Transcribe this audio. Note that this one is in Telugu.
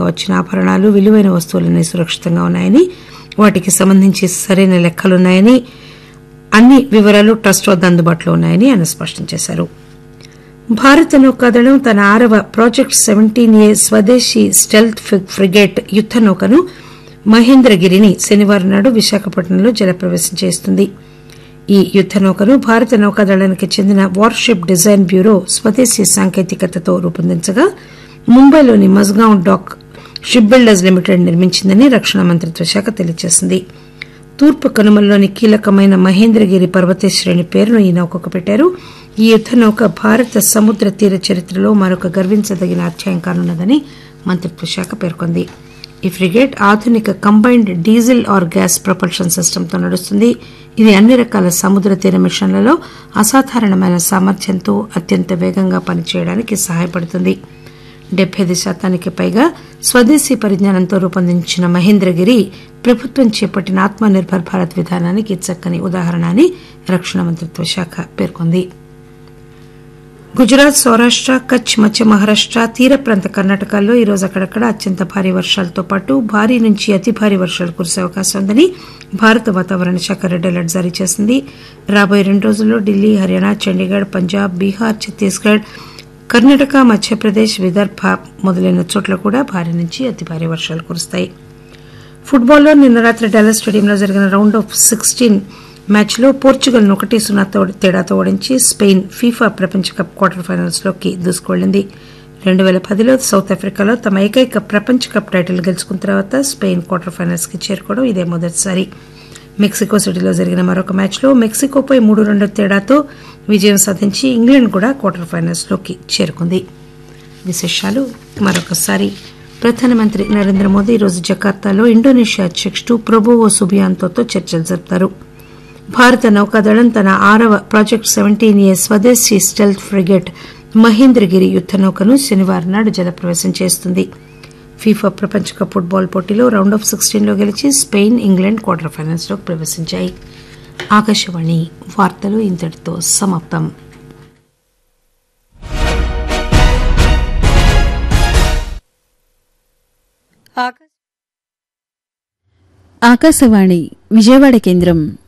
మూలంగా వచ్చిన ఆభరణాలు విలువైన వస్తువులన్నీ సురక్షితంగా ఉన్నాయని వాటికి సంబంధించి సరైన లెక్కలున్నాయని అన్ని వివరాలు ట్రస్ట్ వద్ద అందుబాటులో ఉన్నాయని ఆయన స్పష్టం చేశారు భారత నౌకాదళం తన ఆరవ ప్రాజెక్ట్ సెవెంటీన్ ఏ స్వదేశీ స్టెల్త్ ఫ్రిగేట్ యుద్ద నౌకను మహేంద్రగిరిని శనివారం నాడు విశాఖపట్నంలో జలప్రవేశం చేస్తుంది ఈ యుద్ద నౌకను భారత నౌకాదళానికి చెందిన వార్షిప్ డిజైన్ బ్యూరో స్వదేశీ సాంకేతికతతో రూపొందించగా ముంబైలోని Mazagon dock ship builders limited నిర్మించిందని రక్షణ మంత్రిత్వ శాఖ తెలియజేసింది తూర్పు కనుమల్లోని కీలకమైన మహేంద్రగిరి పర్వత శ్రేణి పేరును ఈ నౌకకు పెట్టారు ఈ యుద్ద నౌక భారత సముద్ర తీర చరిత్రలో మరొక గర్వించదగిన అధ్యాయం కానున్నదని మంత్రిత్వ శాఖ పేర్కొంది ఈ ఫ్రిగేట్ ఆధునిక combined diesel or gas propulsion సిస్టంతో నడుస్తుంది ఇది అన్ని రకాల సముద్ర తీర మిషన్లలో అసాధారణమైన సామర్థ్యంతో అత్యంత వేగంగా పనిచేయడానికి సహాయపడుతుంది డెబ్బై ఐదు శాతానికి పైగా స్వదేశీ పరిజ్ఞానంతో రూపొందించిన మహేంద్రగిరి ప్రభుత్వం చేపట్టిన ఆత్మ నిర్భర్ భారత్ విధానానికి చక్కని ఉదాహరణ అని రక్షణ మంత్రిత్వ శాఖ పేర్కొంది గుజరాత్ సౌరాష్ట కచ్ మధ్య మహారాష్ట తీర ప్రాంత కర్ణాటకల్లో ఈరోజు అక్కడక్కడ అత్యంత భారీ వర్షాలతో పాటు భారీ నుంచి అతి భారీ వర్షాలు కురిసే అవకాశం ఉందని భారత వాతావరణ శాఖ రెడ్ అలర్ట్ జారీ చేసింది రాబోయే రెండు రోజుల్లో ఢిల్లీ హర్యానా చండీగఢ్ పంజాబ్ బీహార్ ఛత్తీస్గఢ్ కర్ణాటక మధ్యప్రదేశ్ విదర్భ మొదలైన చోట్ల కూడా భారీ నుంచి అతి భారీ వర్షాలు కురుస్తాయి ఫుట్బాల్లో నిన్న రాత్రి డాలస్ స్టేడియంలో జరిగిన రౌండ్ ఆఫ్ సిక్స్టీన్ మ్యాచ్లో పోర్చుగల్ ఒకటి సున్నా తేడాతో ఓడించి స్పెయిన్ ఫీఫా ప్రపంచ కప్ క్వార్టర్ ఫైనల్స్ లోకి దూసుకువెళ్లింది రెండు పేల పదిలో సౌత్ ఆఫ్రికాలో తమ ఏకైక ప్రపంచ కప్ టైటిల్ గెలుచుకున్న తర్వాత స్పెయిన్ క్వార్టర్ ఫైనల్స్ కి చేరుకోవడం ఇదే మొదటిసారి మెక్సికో సిటీలో జరిగిన మరొక మ్యాచ్లో మెక్సికోపై మూడు రెండు తేడాతో విజయం సాధించి ఇంగ్లాండ్ కూడా క్వార్టర్ ఫైనల్స్ లోకి చేరుకుంది విశేషాలు మరొకసారి ప్రధానమంత్రి నరేంద్ర మోదీ ఈరోజు జకార్తాలో ఇండోనేషియా అధ్యకుడు ప్రొబోవో సుబియాంతోతో చర్చలు జరుపుతారు భారత నౌకాదళం తన ఆరవ ప్రాజెక్ట్ సెవెంటీన్ ఏ స్వదేశీ స్టెల్త్ ఫ్రిగేట్ మహేంద్రగిరి యుద్ద నౌకను శనివారం నాడు జలప్రవేశం చేస్తుంది ఫీఫా ప్రపంచ కప్ ఫుట్బాల్ పోటీలో రౌండ్ ఆఫ్ సిక్స్టీన్ లో గెలిచి స్పెయిన్ ఇంగ్లాండ్ క్వార్టర్ ఫైనల్స్ లోకి ప్రవేశించాయి ఆకాశవాణి వార్తలు ఇంతటితో సమాప్తం ఆకాశవాణి విజయవాడ కేంద్రం